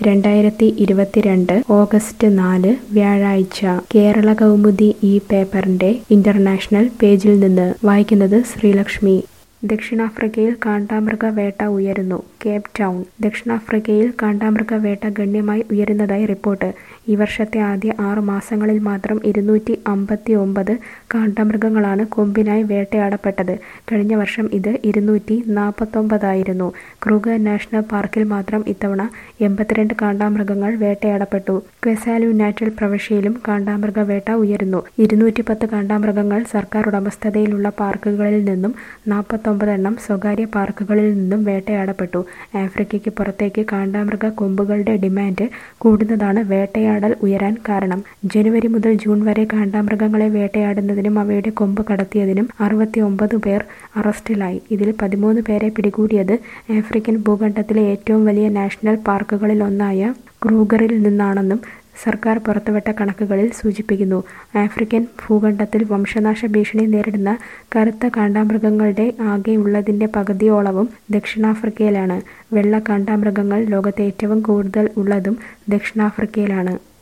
രണ്ടായിരത്തി ഇരുപത്തിരണ്ട് ഓഗസ്റ്റ് നാല് വ്യാഴാഴ്ച കേരള കൗമുദി ഈ പേപ്പറിന്റെ ഇന്റർനാഷണൽ പേജിൽ നിന്ന് വായിക്കുന്നത് ശ്രീലക്ഷ്മി ദക്ഷിണാഫ്രിക്കയിൽ കാണ്ടാമൃഗ വേട്ട ഉയരുന്നു കേപ്പ് ടൗൺ ദക്ഷിണാഫ്രിക്കയിൽ കാണ്ടാമൃഗ വേട്ട ഗണ്യമായി ഉയരുന്നതായി റിപ്പോർട്ട് ഈ വർഷത്തെ ആദ്യ ആറു മാസങ്ങളിൽ മാത്രം ഇരുന്നൂറ്റി അമ്പത്തി ഒമ്പത് കാണ്ടാമൃഗങ്ങളാണ് കൊമ്പിനായി വേട്ടയാടപ്പെട്ടത് കഴിഞ്ഞ വർഷം ഇത് ഇരുന്നൂറ്റി നാൽപ്പത്തൊമ്പതായിരുന്നു ക്രൂഗർ നാഷണൽ പാർക്കിൽ മാത്രം ഇത്തവണ എൺപത്തിരണ്ട് കാണ്ടാമൃഗങ്ങൾ വേട്ടയാടപ്പെട്ടു ക്വെസാലു നാറ്റൽ പ്രവിശ്യയിലും കാണ്ടാമൃഗ വേട്ട ഉയരുന്നു ഇരുന്നൂറ്റി പത്ത് കാണ്ടാമൃഗങ്ങൾ സർക്കാർ ഉടമസ്ഥതയിലുള്ള പാർക്കുകളിൽ നിന്നും നാൽപ്പത്തൊമ്പതെണ്ണം സ്വകാര്യ പാർക്കുകളിൽ നിന്നും വേട്ടയാടപ്പെട്ടു ആഫ്രിക്കയ്ക്ക് പുറത്തേക്ക് കാണ്ടാമൃഗ കൊമ്പുകളുടെ ഡിമാൻഡ് കൂടുന്നതാണ് വേട്ടയാടൽ ഉയരാൻ കാരണം ജനുവരി മുതൽ ജൂൺ വരെ കാണ്ടാമൃഗങ്ങളെ വേട്ടയാടുന്നതിനും അവയുടെ കൊമ്പ് കടത്തിയതിനും അറുപത്തി ഒമ്പത് പേർ അറസ്റ്റിലായി ഇതിൽ പതിമൂന്ന് പേരെ പിടികൂടിയത് ആഫ്രിക്കൻ ഭൂഖണ്ഡത്തിലെ ഏറ്റവും വലിയ നാഷണൽ പാർക്കുകളിലൊന്നായ ക്രൂഗറിൽ നിന്നാണെന്നും സർക്കാർ പുറത്തുവിട്ട കണക്കുകളിൽ സൂചിപ്പിക്കുന്നു ആഫ്രിക്കൻ ഭൂഖണ്ഡത്തിൽ വംശനാശ ഭീഷണി നേരിടുന്ന കറുത്ത കാണ്ടാമൃഗങ്ങളുടെ ആകെയുള്ളതിന്റെ പകുതിയോളവും ദക്ഷിണാഫ്രിക്കയിലാണ് വെള്ള കാണ്ടാമൃഗങ്ങൾ ലോകത്തെ ഏറ്റവും കൂടുതൽ ഉള്ളതും ദക്ഷിണാഫ്രിക്കയിലാണ്